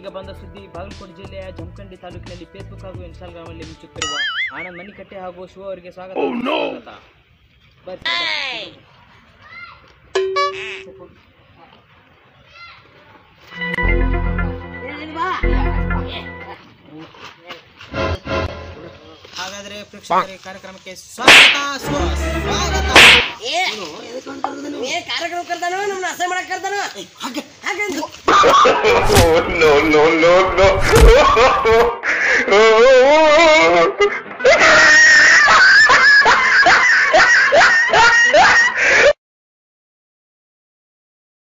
ಇದೀಗ ಬಂದ ಸುದ್ದಿ ಬಾಗಲಕೋಟೆ ಜಿಲ್ಲೆಯ ಜಮಖಂಡಿ ತಾಲೂಕಿನಲ್ಲಿ ಫೇಸ್ಬುಕ್ ಹಾಗೂ ಇನ್ಸ್ಟಾಗ್ರಾಮ್ ಅಲ್ಲಿ ಮುಚ್ಚುತ್ತಿರುವ ಆನಂದ್ ಮನಿಕಟ್ಟೆ ಹಾಗೂ ಶಿವ ಅವರಿಗೆ ಸ್ವಾಗತ ಸ್ವಾಗತ. ಬರ್ರಿ. ಹಾಗಾದ್ರೆ ಪ್ರೇಕ್ಷಕರಿಗೆ ಕಾರ್ಯಕ್ರಮಕ್ಕೆ ಸ್ವಾಗತ ಸ್ವ- ಸ್ವಾಗತ ಏ ಏ ಕಾರ್ಯಕ್ರಮ ಕರ್ತಾನೋ ನಮ್ಮನ್ನ ಅಸಹ್ಯ ಮಾಡಕ್ ಕರ್ತಾನೋ ಹಾಗಂದು no, no, no, no.